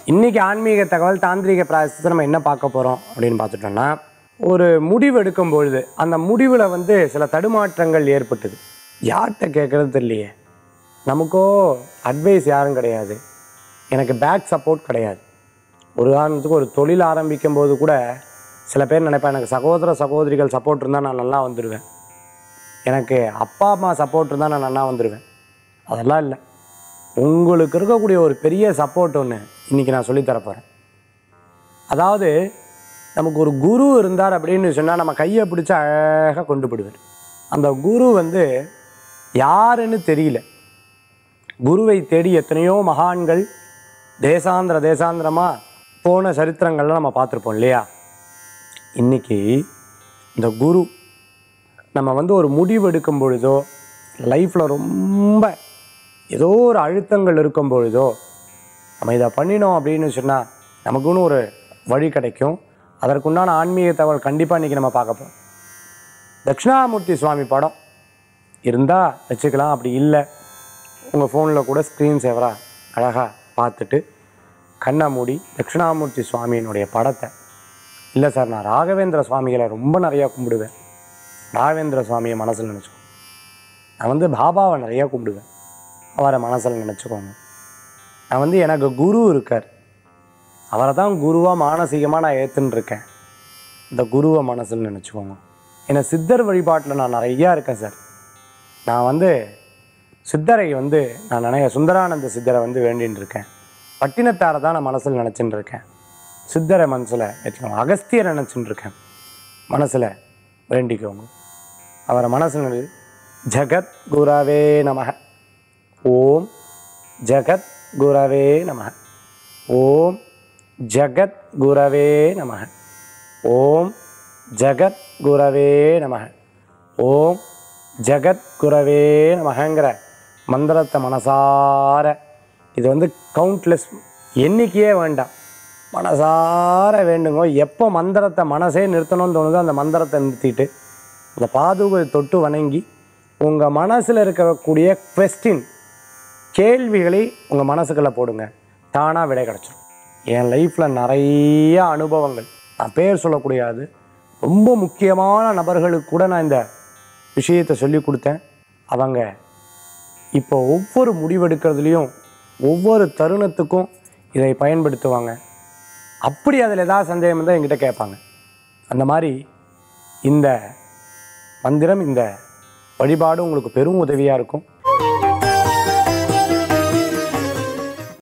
இன்னைக்கு ஆன்மீக தகவல் தாந்திரிக பிராயசத்தை நம்ம என்ன பார்க்க போகிறோம் அப்படின்னு பார்த்துட்டோம்னா ஒரு முடிவு எடுக்கும் பொழுது அந்த முடிவில் வந்து சில தடுமாற்றங்கள் ஏற்பட்டது யார்கிட்ட கேட்குறது தெரியலையே நமக்கோ அட்வைஸ் யாரும் கிடையாது எனக்கு பேக் சப்போர்ட் கிடையாது ஒரு உதாரணத்துக்கு ஒரு தொழில் ஆரம்பிக்கும் போது கூட சில பேர் நினைப்பேன் எனக்கு சகோதர சகோதரிகள் சப்போர்ட் இருந்தால் நான் நல்லா வந்துடுவேன் எனக்கு அப்பா அம்மா சப்போர்ட் இருந்தால் நான் நல்லா வந்துடுவேன் அதெல்லாம் இல்லை உங்களுக்கு இருக்கக்கூடிய ஒரு பெரிய சப்போர்ட் ஒன்று இன்றைக்கி நான் சொல்லித் தரப் போகிறேன் அதாவது நமக்கு ஒரு குரு இருந்தார் அப்படின்னு சொன்னால் நம்ம கையை பிடிச்சி அழகாக கொண்டு போடுவார் அந்த குரு வந்து யாருன்னு தெரியல குருவை தேடி எத்தனையோ மகான்கள் தேசாந்திர தேசாந்திரமாக போன சரித்திரங்கள்லாம் நம்ம பார்த்துருப்போம் இல்லையா இன்னைக்கு இந்த குரு நம்ம வந்து ஒரு முடிவு எடுக்கும் பொழுதோ லைஃப்பில் ரொம்ப ஏதோ ஒரு அழுத்தங்கள் இருக்கும் பொழுதோ நம்ம இதை பண்ணினோம் அப்படின்னு சொன்னால் நமக்குன்னு ஒரு வழி கிடைக்கும் அதற்குண்டான ஆன்மீக தகவல் கண்டிப்பாக இன்றைக்கி நம்ம பார்க்க போகிறோம் தட்சிணாமூர்த்தி சுவாமி படம் இருந்தால் வச்சுக்கலாம் அப்படி இல்லை உங்கள் ஃபோனில் கூட ஸ்க்ரீன் சேவராக அழகாக பார்த்துட்டு கண்ணை மூடி தட்சிணாமூர்த்தி சுவாமியினுடைய படத்தை இல்லை சார் நான் ராகவேந்திர சுவாமிகளை ரொம்ப நிறையா கும்பிடுவேன் ராகவேந்திர சுவாமியை மனசில் நினச்சிக்கோங்க நான் வந்து பாபாவை நிறையா கும்பிடுவேன் அவரை மனசில் நினச்சிக்கோங்க நான் வந்து எனக்கு குரு இருக்கார் அவரை தான் குருவாக மானசீகமாக நான் ஏற்றுன்னு இருக்கேன் இந்த குருவை மனசில் நினச்சிக்கோங்க ஏன்னா சித்தர் வழிபாட்டில் நான் நிறையா இருக்கேன் சார் நான் வந்து சித்தரை வந்து நான் நினைய சுந்தரானந்த சித்தரை வந்து வேண்டின்னு இருக்கேன் பட்டினத்தாரை தான் நான் மனசில் நினச்சின்னு இருக்கேன் சித்தரை மனசில் வச்சுக்கோங்க அகஸ்தியரை நினச்சின்னு இருக்கேன் மனசில் வேண்டிக்கோங்க அவரை மனசில் நினை- ஜகத் குரவே நமக ஓம் ஜகத் குரவே நமக ஓம் ஜகத் குரவே நமக ஓம் ஜகத் குரவே நமக ஓம் ஜகத் குரவே நமகங்கிற மந்திரத்தை மனசார இது வந்து கவுண்ட்லெஸ் எண்ணிக்கையே வேண்டாம் மனசார வேண்டுங்க எப்போ மந்திரத்தை மனசே நிறுத்தணும்னு தோணுதோ அந்த மந்திரத்தை நிறுத்திட்டு அந்த பாதுகை தொட்டு வணங்கி உங்கள் மனசில் இருக்கக்கூடிய கொஸ்டின் கேள்விகளை உங்கள் மனசுக்குள்ளே போடுங்க தானாக விடை கிடச்சிரும் என் லைஃப்பில் நிறைய அனுபவங்கள் நான் பேர் சொல்லக்கூடியது ரொம்ப முக்கியமான நபர்களுக்கு கூட நான் இந்த விஷயத்தை சொல்லி கொடுத்தேன் அவங்க இப்போ ஒவ்வொரு முடிவெடுக்கிறதுலையும் ஒவ்வொரு தருணத்துக்கும் இதை பயன்படுத்துவாங்க அப்படி அதில் ஏதாவது சந்தேகம் இருந்தால் என்கிட்ட கேட்பாங்க அந்த மாதிரி இந்த மந்திரம் இந்த வழிபாடு உங்களுக்கு பெரும் உதவியாக இருக்கும்